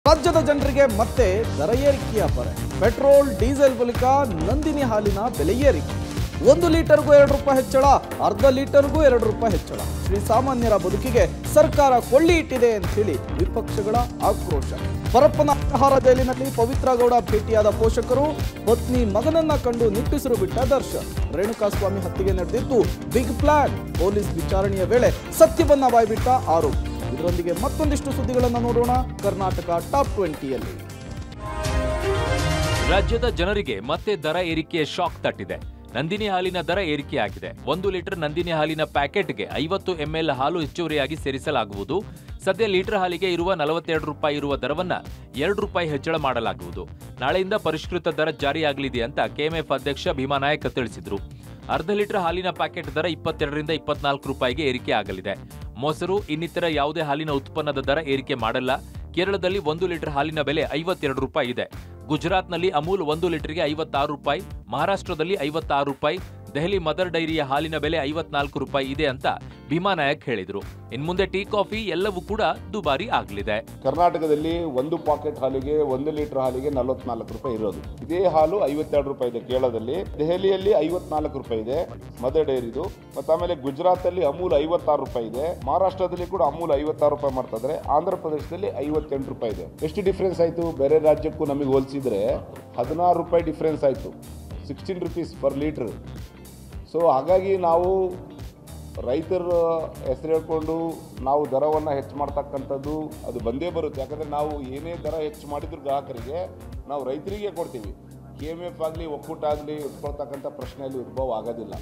ರಾಜ್ಯದ ಜನರಿಗೆ ಮತ್ತೆ ದರ ಏರಿಕೆಯ ಪರೆ ಪೆಟ್ರೋಲ್ ಡೀಸೆಲ್ ಬಳಿಕ ನಂದಿನಿ ಹಾಲಿನ ಬೆಲೆ ಏರಿಕೆ ಒಂದು ಲೀಟರ್ಗೂ ಎರಡು ರೂಪಾಯಿ ಹೆಚ್ಚಳ ಅರ್ಧ ಲೀಟರ್ಗೂ ಎರಡು ರೂಪಾಯಿ ಹೆಚ್ಚಳ ಶ್ರೀಸಾಮಾನ್ಯರ ಬದುಕಿಗೆ ಸರ್ಕಾರ ಕೊಳ್ಳಿ ಇಟ್ಟಿದೆ ಅಂತೇಳಿ ವಿಪಕ್ಷಗಳ ಆಕ್ರೋಶ ಪರಪ್ಪನ ಆಹಾರ ಜೈಲಿನಲ್ಲಿ ಪವಿತ್ರ ಗೌಡ ಭೇಟಿಯಾದ ಪೋಷಕರು ಪತ್ನಿ ಮಗನನ್ನ ಕಂಡು ನಿಟ್ಟುಸಿರು ಬಿಟ್ಟ ದರ್ಶನ್ ರೇಣುಕಾಸ್ವಾಮಿ ಹತ್ಯೆಗೆ ನಡೆದಿದ್ದು ಬಿಗ್ ಪ್ಲಾನ್ ಪೊಲೀಸ್ ವಿಚಾರಣೆಯ ವೇಳೆ ಸತ್ಯವನ್ನ ಬಾಯ್ಬಿಟ್ಟ ಆರೋಪ ಇದರೊಂದಿಗೆ ಮತ್ತೊಂದಿಷ್ಟು ಸುದ್ದಿಗಳನ್ನು ನೋಡೋಣ ಕರ್ನಾಟಕ ಟಾಪ್ ಟ್ವೆಂಟಿಯಲ್ಲಿ ರಾಜ್ಯದ ಜನರಿಗೆ ಮತ್ತೆ ದರ ಏರಿಕೆಯ ಶಾಕ್ ತಟ್ಟಿದೆ ನಂದಿನಿ ಹಾಲಿನ ದರ ಏರಿಕೆಯಾಗಿದೆ ಒಂದು ಲೀಟರ್ ನಂದಿನಿ ಹಾಲಿನ ಪ್ಯಾಕೆಟ್ಗೆ ಐವತ್ತು ಎಂಎಲ್ ಹಾಲು ಹೆಚ್ಚುವರಿಯಾಗಿ ಸೇರಿಸಲಾಗುವುದು ಸದ್ಯ ಲೀಟರ್ ಹಾಲಿಗೆ ಇರುವ ನಲವತ್ತೆರಡು ರೂಪಾಯಿ ಇರುವ ದರವನ್ನ ಎರಡು ರೂಪಾಯಿ ಹೆಚ್ಚಳ ಮಾಡಲಾಗುವುದು ನಾಳೆಯಿಂದ ಪರಿಷ್ಕೃತ ದರ ಜಾರಿಯಾಗಲಿದೆ ಅಂತ ಕೆಎಂಎಫ್ ಅಧ್ಯಕ್ಷ ಭೀಮಾ ನಾಯಕ್ ತಿಳಿಸಿದ್ರು ಅರ್ಧ ಲೀಟರ್ ಹಾಲಿನ ಪ್ಯಾಕೆಟ್ ದರ ಇಪ್ಪತ್ತೆರಡರಿಂದ ಇಪ್ಪತ್ನಾಲ್ಕು ರೂಪಾಯಿಗೆ ಏರಿಕೆ ಆಗಲಿದೆ ಮೊಸರು ಇನ್ನಿತರ ಯಾವುದೇ ಹಾಲಿನ ಉತ್ಪನ್ನದ ದರ ಏರಿಕೆ ಮಾಡಲ್ಲ ಕೇರಳದಲ್ಲಿ ಒಂದು ಲೀಟರ್ ಹಾಲಿನ ಬೆಲೆ ಐವತ್ತೆರಡು ರೂಪಾಯಿ ಇದೆ ಗುಜರಾತ್ನಲ್ಲಿ ಅಮೂಲ್ ಒಂದು ಲೀಟರ್ಗೆ ಐವತ್ತಾರು ರೂಪಾಯಿ ಮಹಾರಾಷ್ಟ್ರದಲ್ಲಿ ಐವತ್ತಾರು ರೂಪಾಯಿ ದೆಹಲಿ ಮದರ್ ಡೈರಿಯ ಹಾಲಿನ ಬೆಲೆ ಐವತ್ನಾಲ್ಕು ರೂಪಾಯಿ ಇದೆ ಅಂತ ಭೀಮಾ ನಾಯಕ್ ಹೇಳಿದ್ರು ಇನ್ಮುಂದೆ ಟೀ ಕಾಫಿ ಎಲ್ಲವೂ ಕೂಡ ದುಬಾರಿ ಆಗಲಿದೆ ಕರ್ನಾಟಕದಲ್ಲಿ ಒಂದು ಪಾಕೆಟ್ ಹಾಲಿಗೆ ಒಂದು ಲೀಟರ್ ಹಾಲಿಗೆ ನಲವತ್ನಾಲ್ಕು ರೂಪಾಯಿ ಇರೋದು ಇದೇ ಹಾಲು ಐವತ್ತೆರಡು ರೂಪಾಯಿ ಇದೆ ಕೇರಳದಲ್ಲಿ ದೆಹಲಿಯಲ್ಲಿ ಐವತ್ನಾಲ್ಕು ರೂಪಾಯಿ ಇದೆ ಮದರ್ ಡೈರಿದು ಮತ್ತು ಆಮೇಲೆ ಗುಜರಾತಲ್ಲಿ ಅಮೂಲ್ ಐವತ್ತಾರು ರೂಪಾಯಿ ಇದೆ ಮಹಾರಾಷ್ಟ್ರದಲ್ಲಿ ಕೂಡ ಅಮೂಲ್ ಐವತ್ತಾರು ರೂಪಾಯಿ ಮಾಡ್ತಾ ಇದ್ದಾರೆ ಆಂಧ್ರ ಪ್ರದೇಶದಲ್ಲಿ ಐವತ್ತೆಂಟು ರೂಪಾಯಿ ಇದೆ ಎಷ್ಟು ಡಿಫ್ರೆನ್ಸ್ ಆಯಿತು ಬೇರೆ ರಾಜ್ಯಕ್ಕೂ ನಮಗೆ ಹೋಲಿಸಿದ್ರೆ ಹದಿನಾರು ರೂಪಾಯಿ ಡಿಫ್ರೆನ್ಸ್ ಆಯಿತು sixteen rupees per litre so ಹಾಗಾಗಿ ನಾವು ರೈತರ ಹೆಸರು ಹೇಳ್ಕೊಂಡು ನಾವು ದರವನ್ನು ಹೆಚ್ಚು ಮಾಡ್ತಕ್ಕಂಥದ್ದು ಅದು ಬಂದೇ ಬರುತ್ತೆ ಯಾಕಂದರೆ ನಾವು ಏನೇ ದರ ಹೆಚ್ಚು ಮಾಡಿದ್ರು ಗ್ರಾಹಕರಿಗೆ ನಾವು ರೈತರಿಗೆ ಕೊಡ್ತೀವಿ ಕೆ ಎಮ್ ಎಫ್ ಆಗಲಿ ಒಕ್ಕೂಟ ಆಗಲಿ ಇಟ್ಕೊಳ್ತಕ್ಕಂಥ ಪ್ರಶ್ನೆಯಲ್ಲಿ ಉದ್ಭವ ಆಗೋದಿಲ್ಲ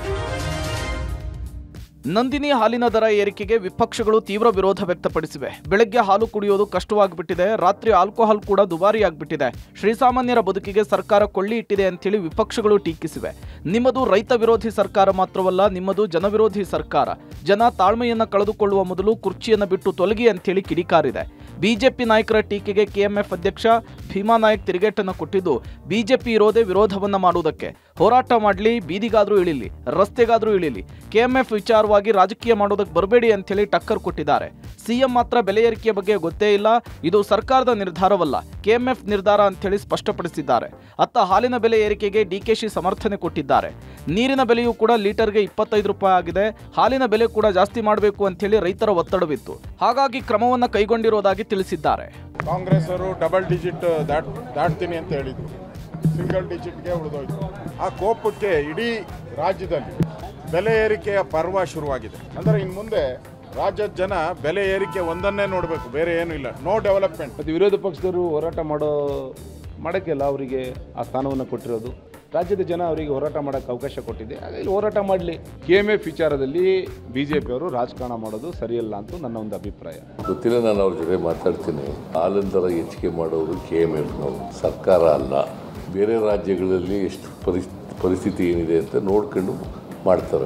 ನಂದಿನಿ ಹಾಲಿನ ದರ ಏರಿಕೆಗೆ ವಿಪಕ್ಷಗಳು ತೀವ್ರ ವಿರೋಧ ವ್ಯಕ್ತಪಡಿಸಿವೆ ಬೆಳಗ್ಗೆ ಹಾಲು ಕುಡಿಯೋದು ಕಷ್ಟವಾಗಿಬಿಟ್ಟಿದೆ ರಾತ್ರಿ ಆಲ್ಕೋಹಾಲ್ ಕೂಡ ದುಬಾರಿಯಾಗ್ಬಿಟ್ಟಿದೆ ಶ್ರೀಸಾಮಾನ್ಯರ ಬದುಕಿಗೆ ಸರ್ಕಾರ ಕೊಳ್ಳಿ ಇಟ್ಟಿದೆ ಅಂತೇಳಿ ವಿಪಕ್ಷಗಳು ಟೀಕಿಸಿವೆ ನಿಮ್ಮದು ರೈತ ವಿರೋಧಿ ಸರ್ಕಾರ ಮಾತ್ರವಲ್ಲ ನಿಮ್ಮದು ಜನವಿರೋಧಿ ಸರ್ಕಾರ ಜನ ತಾಳ್ಮೆಯನ್ನ ಕಳೆದುಕೊಳ್ಳುವ ಮೊದಲು ಕುರ್ಚಿಯನ್ನು ಬಿಟ್ಟು ತೊಲಗಿ ಅಂತೇಳಿ ಕಿಡಿಕಾರಿದೆ ಬಿಜೆಪಿ ನಾಯಕರ ಟೀಕೆಗೆ ಕೆಎಂಎಫ್ ಅಧ್ಯಕ್ಷ ಭೀಮಾ ನಾಯಕ್ ತಿರುಗೇಟನ್ನು ಕೊಟ್ಟಿದ್ದು ಬಿಜೆಪಿ ಇರೋದೇ ವಿರೋಧವನ್ನ ಮಾಡುವುದಕ್ಕೆ ಹೋರಾಟ ಮಾಡಲಿ ಬೀದಿಗಾದ್ರೂ ಇಳಿಲಿ ರಸ್ತೆಗಾದ್ರೂ ಇಳಿಲಿ ಕೆಎಂಎಫ್ ವಿಚಾರವಾಗಿ ರಾಜಕೀಯ ಮಾಡೋದಕ್ಕೆ ಬರಬೇಡಿ ಅಂತೇಳಿ ಟಕ್ಕರ್ ಕೊಟ್ಟಿದ್ದಾರೆ ಸಿಎಂ ಮಾತ್ರ ಬೆಲೆ ಏರಿಕೆಯ ಬಗ್ಗೆ ಗೊತ್ತೇ ಇಲ್ಲ ಇದು ಸರ್ಕಾರದ ನಿರ್ಧಾರವಲ್ಲ ಕೆಎಂಎಫ್ ನಿರ್ಧಾರ ಅಂತೇಳಿ ಸ್ಪಷ್ಟಪಡಿಸಿದ್ದಾರೆ ಅತ್ತ ಹಾಲಿನ ಬೆಲೆ ಏರಿಕೆಗೆ ಡಿಕೆಶಿ ಸಮರ್ಥನೆ ಕೊಟ್ಟಿದ್ದಾರೆ ನೀರಿನ ಬೆಲೆಯೂ ಕೂಡ ಲೀಟರ್ಗೆ ಇಪ್ಪತ್ತೈದು ರೂಪಾಯಿ ಆಗಿದೆ ಹಾಲಿನ ಬೆಲೆ ಕೂಡ ಜಾಸ್ತಿ ಮಾಡಬೇಕು ಅಂತೇಳಿ ರೈತರ ಒತ್ತಡವಿತ್ತು ಹಾಗಾಗಿ ಕ್ರಮವನ್ನು ಕೈಗೊಂಡಿರುವುದಾಗಿ ತಿಳಿಸಿದ್ದಾರೆ ಕಾಂಗ್ರೆಸ್ ಅವರು ಡಬಲ್ ಡಿಜಿಟ್ ದಾಟ್ ದಾಟ್ತೀನಿ ಅಂತ ಹೇಳಿದ್ರು ಸಿಂಗಲ್ ಡಿಜಿಟ್ಗೆ ಉಳಿದೋಯ್ತು ಆ ಕೋಪಕ್ಕೆ ಇಡೀ ರಾಜ್ಯದಲ್ಲಿ ಬೆಲೆ ಏರಿಕೆಯ ಪರ್ವ ಶುರುವಾಗಿದೆ ಅಂದರೆ ಇನ್ನು ಮುಂದೆ ರಾಜ್ಯದ ಜನ ಬೆಲೆ ಏರಿಕೆ ಒಂದನ್ನೇ ನೋಡಬೇಕು ಬೇರೆ ಏನೂ ಇಲ್ಲ ನೋ ಡೆವಲಪ್ಮೆಂಟ್ ಮತ್ತು ವಿರೋಧ ಪಕ್ಷದವರು ಹೋರಾಟ ಮಾಡೋ ಮಾಡೋಕ್ಕೆಲ್ಲ ಅವರಿಗೆ ಆ ಸ್ಥಾನವನ್ನು ಕೊಟ್ಟಿರೋದು ರಾಜ್ಯದ ಜನ ಅವರಿಗೆ ಹೋರಾಟ ಮಾಡೋಕ್ಕೆ ಅವಕಾಶ ಕೊಟ್ಟಿದೆ ಹಾಗಾಗಿ ಹೋರಾಟ ಮಾಡಲಿ ಕೆ ಎಮ್ ಎಫ್ ವಿಚಾರದಲ್ಲಿ ಬಿ ಜೆ ಪಿಯವರು ರಾಜಕಾರಣ ಮಾಡೋದು ಸರಿಯಲ್ಲ ಅಂತ ನನ್ನ ಒಂದು ಅಭಿಪ್ರಾಯ ಗೊತ್ತಿಲ್ಲ ನಾನು ಅವ್ರ ಜೊತೆ ಮಾತಾಡ್ತೀನಿ ಹಾಲಿನ ದರ ಹೆಚ್ಚಿಗೆ ಮಾಡೋರು ಕೆ ಎಮ್ ಎಫ್ನವರು ಸರ್ಕಾರ ಅಲ್ಲ ಬೇರೆ ರಾಜ್ಯಗಳಲ್ಲಿ ಎಷ್ಟು ಪರಿಸ್ ಪರಿಸ್ಥಿತಿ ಏನಿದೆ ಅಂತ ನೋಡ್ಕೊಂಡು ಮಾಡ್ತಾರೆ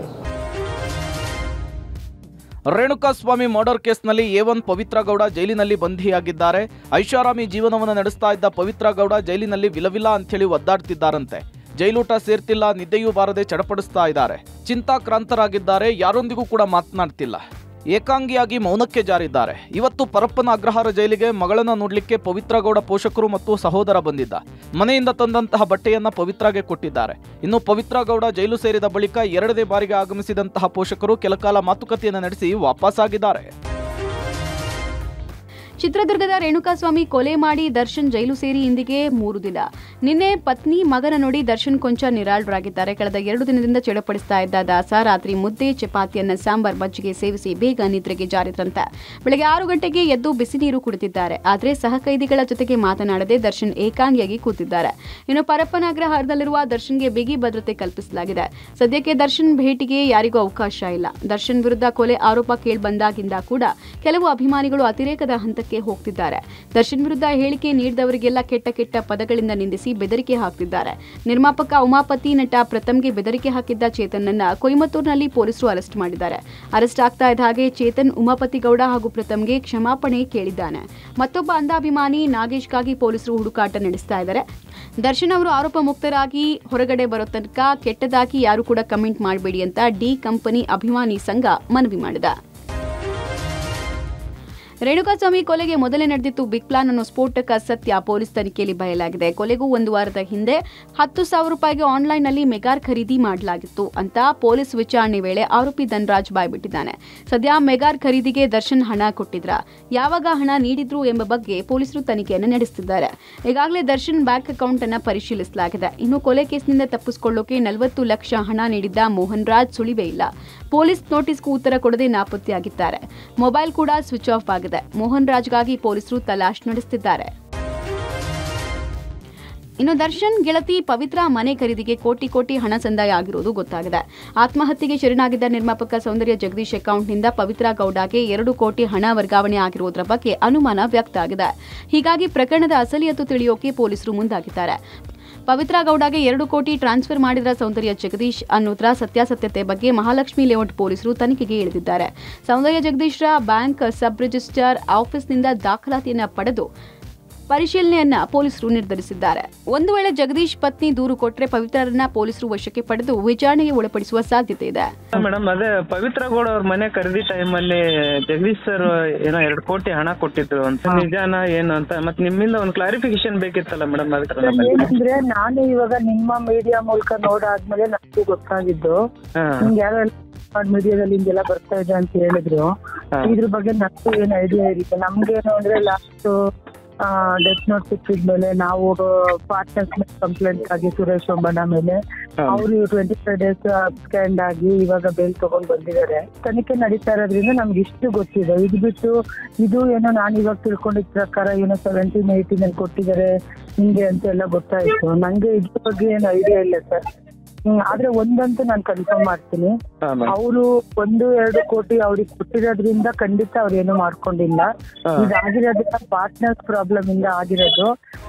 ರೇಣುಕಾಸ್ವಾಮಿ ಮರ್ಡರ್ ಕೇಸ್ನಲ್ಲಿ ಎ ಒನ್ ಪವಿತ್ರ ಗೌಡ ಜೈಲಿನಲ್ಲಿ ಬಂಧಿಯಾಗಿದ್ದಾರೆ ಐಷಾರಾಮಿ ಜೀವನವನ್ನು ನಡೆಸ್ತಾ ಇದ್ದ ಪವಿತ್ರ ಗೌಡ ಜೈಲಿನಲ್ಲಿ ವಿಲವಿಲ ಅಂಥೇಳಿ ಒದ್ದಾಡ್ತಿದ್ದಾರಂತೆ ಜೈಲೂಟ ಸೇರ್ತಿಲ್ಲ ನಿದ್ದೆಯೂ ಬಾರದೆ ಚಡಪಡಿಸ್ತಾ ಇದ್ದಾರೆ ಚಿಂತಾಕ್ರಾಂತರಾಗಿದ್ದಾರೆ ಯಾರೊಂದಿಗೂ ಕೂಡ ಮಾತನಾಡ್ತಿಲ್ಲ ಏಕಾಂಗಿಯಾಗಿ ಮೌನಕ್ಕೆ ಜಾರಿದ್ದಾರೆ ಇವತ್ತು ಪರಪ್ಪನ ಅಗ್ರಹಾರ ಜೈಲಿಗೆ ಮಗಳನ್ನ ನೋಡ್ಲಿಕ್ಕೆ ಪವಿತ್ರ ಗೌಡ ಪೋಷಕರು ಮತ್ತು ಸಹೋದರ ಬಂದಿದ್ದ ಮನೆಯಿಂದ ತಂದಂತಹ ಬಟ್ಟೆಯನ್ನ ಪವಿತ್ರಗೆ ಕೊಟ್ಟಿದ್ದಾರೆ ಇನ್ನು ಪವಿತ್ರ ಗೌಡ ಜೈಲು ಸೇರಿದ ಬಳಿಕ ಎರಡನೇ ಬಾರಿಗೆ ಆಗಮಿಸಿದಂತಹ ಪೋಷಕರು ಕೆಲಕಾಲ ಮಾತುಕತೆಯನ್ನು ನಡೆಸಿ ವಾಪಸ್ಸಾಗಿದ್ದಾರೆ ಚಿತ್ರದುರ್ಗದ ರೇಣುಕಾಸ್ವಾಮಿ ಕೊಲೆ ಮಾಡಿ ದರ್ಶನ್ ಜೈಲು ಸೇರಿ ಇಂದಿಗೆ ಮೂರು ದಿನ ನಿನ್ನೆ ಪತ್ನಿ ಮಗನ ನೋಡಿ ದರ್ಶನ್ ಕೊಂಚ ನಿರಾಳರಾಗಿದ್ದಾರೆ ಕಳೆದ ಎರಡು ದಿನದಿಂದ ಚಳಪಡಿಸ್ತಾ ಇದ್ದ ದಾಸ ರಾತ್ರಿ ಮುದ್ದೆ ಚಪಾತಿಯನ್ನ ಸಾಂಬಾರ್ ಮಜ್ಜಿಗೆ ಸೇವಿಸಿ ಬೇಗ ನಿದ್ರೆಗೆ ಜಾರಿದ್ರಂತೆ ಬೆಳಗ್ಗೆ ಆರು ಗಂಟೆಗೆ ಎದ್ದು ಬಿಸಿ ನೀರು ಕುಡಿತಿದ್ದಾರೆ ಆದರೆ ಸಹಕೈದಿಗಳ ಜೊತೆಗೆ ಮಾತನಾಡದೆ ದರ್ಶನ್ ಏಕಾಂಗಿಯಾಗಿ ಕೂತಿದ್ದಾರೆ ಇನ್ನು ಪರಪ್ಪನ ಅಗ್ರಹಾರದಲ್ಲಿರುವ ದರ್ಶನ್ಗೆ ಬಿಗಿ ಭದ್ರತೆ ಕಲ್ಪಿಸಲಾಗಿದೆ ಸದ್ಯಕ್ಕೆ ದರ್ಶನ್ ಭೇಟಿಗೆ ಯಾರಿಗೂ ಅವಕಾಶ ಇಲ್ಲ ದರ್ಶನ್ ವಿರುದ್ಧ ಕೊಲೆ ಆರೋಪ ಕೇಳಿಬಂದಾಗಿಂದ ಕೂಡ ಕೆಲವು ಅಭಿಮಾನಿಗಳು ಅತಿರೇಕದ ಹಂತಕ್ಕೆ ಹೋಗ್ತಿದ್ದಾರೆ ದರ್ಶನ್ ವಿರುದ್ಧ ಹೇಳಿಕೆ ನೀಡಿದವರಿಗೆಲ್ಲ ಕೆಟ್ಟ ಕೆಟ್ಟ ಪದಗಳಿಂದ ನಿಂದಿಸಿ ಬೆದರಿಕೆ ಹಾಕ್ತಿದ್ದಾರೆ ನಿರ್ಮಾಪಕ ಉಮಾಪತಿ ನಟ ಪ್ರಥಮ್ಗೆ ಬೆದರಿಕೆ ಹಾಕಿದ್ದ ಚೇತನ್ನನ್ನ ಕೊಯಮತ್ತೂರಿನಲ್ಲಿ ಪೊಲೀಸರು ಅರೆಸ್ಟ್ ಮಾಡಿದ್ದಾರೆ ಅರೆಸ್ಟ್ ಆಗ್ತಾ ಇದ್ದ ಹಾಗೆ ಚೇತನ್ ಉಮಾಪತಿ ಗೌಡ ಹಾಗೂ ಪ್ರಥಮ್ಗೆ ಕ್ಷಮಾಪಣೆ ಕೇಳಿದ್ದಾನೆ ಮತ್ತೊಬ್ಬ ಅಂಧಾಭಿಮಾನಿ ನಾಗೇಶ್ಗಾಗಿ ಪೊಲೀಸರು ಹುಡುಕಾಟ ನಡೆಸ್ತಾ ಇದ್ದಾರೆ ದರ್ಶನ್ ಅವರು ಆರೋಪ ಮುಕ್ತರಾಗಿ ಹೊರಗಡೆ ಬರೋ ತನಕ ಕೆಟ್ಟದಾಗಿ ಯಾರು ಕೂಡ ಕಮೆಂಟ್ ಮಾಡಬೇಡಿ ಅಂತ ಡಿ ಕಂಪನಿ ಅಭಿಮಾನಿ ಸಂಘ ಮನವಿ ಮಾಡಿದೆ ರೇಣುಕಾಸ್ವಾಮಿ ಕೊಲೆಗೆ ಮೊದಲೇ ನಡೆದಿತ್ತು ಬಿಗ್ ಪ್ಲಾನ್ ಅನ್ನೋ ಸ್ಫೋಟಕ ಸತ್ಯ ಪೊಲೀಸ್ ತನಿಖೆಯಲ್ಲಿ ಬಯಲಾಗಿದೆ ಕೊಲೆಗೂ ಒಂದು ವಾರದ ಹಿಂದೆ ಹತ್ತು ಸಾವಿರ ರೂಪಾಯಿಗೆ ಆನ್ಲೈನ್ನಲ್ಲಿ ಮೆಗಾರ್ ಖರೀದಿ ಮಾಡಲಾಗಿತ್ತು ಅಂತ ಪೊಲೀಸ್ ವಿಚಾರಣೆ ವೇಳೆ ಆರೋಪಿ ಧನರಾಜ್ ಬಾಯ್ಬಿಟ್ಟಿದ್ದಾನೆ ಸದ್ಯ ಮೆಗಾರ್ ಖರೀದಿಗೆ ದರ್ಶನ್ ಹಣ ಕೊಟ್ಟಿದ್ರ ಯಾವಾಗ ಹಣ ನೀಡಿದ್ರು ಎಂಬ ಬಗ್ಗೆ ಪೊಲೀಸರು ತನಿಖೆಯನ್ನು ನಡೆಸುತ್ತಿದ್ದಾರೆ ಈಗಾಗಲೇ ದರ್ಶನ್ ಬ್ಯಾಂಕ್ ಅಕೌಂಟ್ ಅನ್ನ ಪರಿಶೀಲಿಸಲಾಗಿದೆ ಇನ್ನು ಕೊಲೆ ಕೇಸ್ನಿಂದ ತಪ್ಪಿಸಿಕೊಳ್ಳೋಕೆ ನಲವತ್ತು ಲಕ್ಷ ಹಣ ನೀಡಿದ್ದ ಮೋಹನ್ ರಾಜ್ ಸುಳಿವೇ ಇಲ್ಲ ಪೊಲೀಸ್ ನೋಟಿಸ್ಗೂ ಉತ್ತರ ಕೊಡದೆ ನಾಪತ್ತೆಯಾಗಿದ್ದಾರೆ ಮೊಬೈಲ್ ಕೂಡ ಸ್ವಿಚ್ ಆಫ್ ಆಗಿದೆ ಮೋಹನ್ ರಾಜ್ಗಾಗಿ ಪೊಲೀಸರು ತಲಾಶ್ ನಡೆಸುತ್ತಿದ್ದಾರೆ ಇನ್ನು ದರ್ಶನ್ ಗೆಳತಿ ಪವಿತ್ರ ಮನೆ ಖರೀದಿಗೆ ಕೋಟಿ ಕೋಟಿ ಹಣ ಸಂದಾಯ ಆಗಿರುವುದು ಗೊತ್ತಾಗಿದೆ ಆತ್ಮಹತ್ಯೆಗೆ ಶರಣಾಗಿದ್ದ ನಿರ್ಮಾಪಕ ಸೌಂದರ್ಯ ಜಗದೀಶ್ ಅಕೌಂಟ್ನಿಂದ ಪವಿತ್ರ ಗೌಡಗೆ ಎರಡು ಕೋಟಿ ಹಣ ವರ್ಗಾವಣೆ ಆಗಿರುವುದರ ಬಗ್ಗೆ ಅನುಮಾನ ವ್ಯಕ್ತ ಆಗಿದೆ ಹೀಗಾಗಿ ಪ್ರಕರಣದ ಅಸಲಿಯತ್ತು ತಿಳಿಯೋಕೆ ಪೊಲೀಸರು ಮುಂದಾಗಿದ್ದಾರೆ ಪವಿತ್ರ ಗೌಡಗೆ ಎರಡು ಕೋಟಿ ಟ್ರಾನ್ಸ್ಫರ್ ಮಾಡಿದ ಸೌಂದರ್ಯ ಜಗದೀಶ್ ಅನ್ನೋದರ ಸತ್ಯಾಸತ್ಯತೆ ಬಗ್ಗೆ ಮಹಾಲಕ್ಷ್ಮಿ ಲೇಔಟ್ ಪೊಲೀಸರು ತನಿಖೆಗೆ ಇಳಿದಿದ್ದಾರೆ ಸೌಂದರ್ಯ ಜಗದೀಶ್ರ ಬ್ಯಾಂಕ್ ಸಬ್ ರಿಜಿಸ್ಟ್ರಾರ್ ಆಫೀಸ್ನಿಂದ ದಾಖಲಾತಿಯನ್ನ ಪಡೆದು ಪರಿಶೀಲನೆಯನ್ನ ಪೊಲೀಸರು ನಿರ್ಧರಿಸಿದ್ದಾರೆ ಒಂದು ವೇಳೆ ಜಗದೀಶ್ ಪತ್ನಿ ದೂರು ಕೊಟ್ಟರೆ ಪವಿತ್ರರನ್ನ ಪೊಲೀಸರು ವಶಕ್ಕೆ ಪಡೆದು ವಿಚಾರಣೆಗೆ ಒಳಪಡಿಸುವ ಸಾಧ್ಯತೆ ಇದೆ ಮೇಡಮ್ ಅದೇ ಪವಿತ್ರ ಗೌಡ ಅವ್ರ ಮನೆ ಖರೀದಿ ಟೈಮಲ್ಲಿ ಜಗದೀಶ್ ಸರ್ ಏನೋ ಎರಡು ಕೋಟಿ ಹಣ ಕೊಟ್ಟಿದ್ರು ಅಂತ ನಿಜಾನ ಏನು ಅಂತ ಮತ್ತೆ ನಿಮ್ಮಿಂದ ಒಂದು ಕ್ಲಾರಿಫಿಕೇಶನ್ ಬೇಕಿತ್ತಲ್ಲ ಮೇಡಮ್ ಅದಕ್ಕೆ ಏನಂದ್ರೆ ನಾನು ಇವಾಗ ನಿಮ್ಮ ಮೀಡಿಯಾ ಮೂಲಕ ನೋಡಾದ್ಮೇಲೆ ನನಗೂ ಗೊತ್ತಾಗಿದ್ದು ಹಾ ನಿಮ್ಗೆ ಯಾರೋ ಮೀಡಿಯಾದಲ್ಲಿ ಹಿಂಗೆಲ್ಲ ಬರ್ತಾ ಇದೆ ಅಂತ ಹೇಳಿದ್ರು ಹಾ. ಇದ್ರ ಬಗ್ಗೆ ನನಗೂ ಏನ್ ಐಡಿಯಾ ಇರುತ್ತೆ ನಮ್ಗೇನು ಅಂದ್ರೆ ಲಾಸ್ಟ್ ಡೆತ್ ನೋಟ್ ಸಿಕ್ಕಿದ್ಮೇಲೆ ನಾವು ಪಾರ್ಟ್ನರ್ಸ್ ಕಂಪ್ಲೇಂಟ್ ಆಗಿ ಸುರೇಶ್ ಒಬ್ಬಣ್ಣ ಮೇಲೆ ಹಾ. ಅವರು ಟ್ವೆಂಟಿ ಫೈವ್ ಡೇಸ್ ಸ್ಕ್ಯಾಂಡ್ ಆಗಿ ಇವಾಗ ಬೇಲ್ ತಗೊಂಡ್ ಬಂದಿದ್ದಾರೆ ತನಿಖೆ ನಡೀತಾ ಇರೋದ್ರಿಂದ ನಮ್ಗೆ ಇಷ್ಟು ಗೊತ್ತಿದೆ ಇದು ಬಿಟ್ಟು ಇದು ಏನೋ ನಾನು ಇವಾಗ ತಿಳ್ಕೊಂಡಿದ್ ಪ್ರಕಾರ ಏನೋ ಸೆವೆಂಟೀನ್ ಏಯ್ಟೀನ್ ಅಲ್ಲಿ ಕೊಟ್ಟಿದ್ದಾರೆ ಹಿಂಗೆ ಅಂತ ಎಲ್ಲ ಗೊತ್ತಾಯ್ತು ನಂಗೆ ಇದ್ರ ಬಗ್ಗೆ ಏನು ಐಡಿಯಾ ಇಲ್ಲ ಸರ್ ಹ್ಮ್ ಆದ್ರೆ ಒಂದಂತೂ ನಾನು ಕನ್ಫರ್ಮ್ ಮಾಡ್ತೀನಿ ಹಾ ಮೇಡಮ್ ಅವರು ಒಂದು ಎರಡು ಕೋಟಿ ಅವ್ರಿಗೆ ಕೊಟ್ಟಿರೋದ್ರಿಂದ ಖಂಡಿತ ಅವ್ರು ಏನು ಮಾಡ್ಕೊಂಡಿಲ್ಲ ಹಾ. ಇದಾಗಿರೋದ್ರಿಂದ ಪಾರ್ಟ್ನರ್ಸ್ ಪ್ರಾಬ್ಲಮ್ ಇಂದ ಆಗಿರೋದು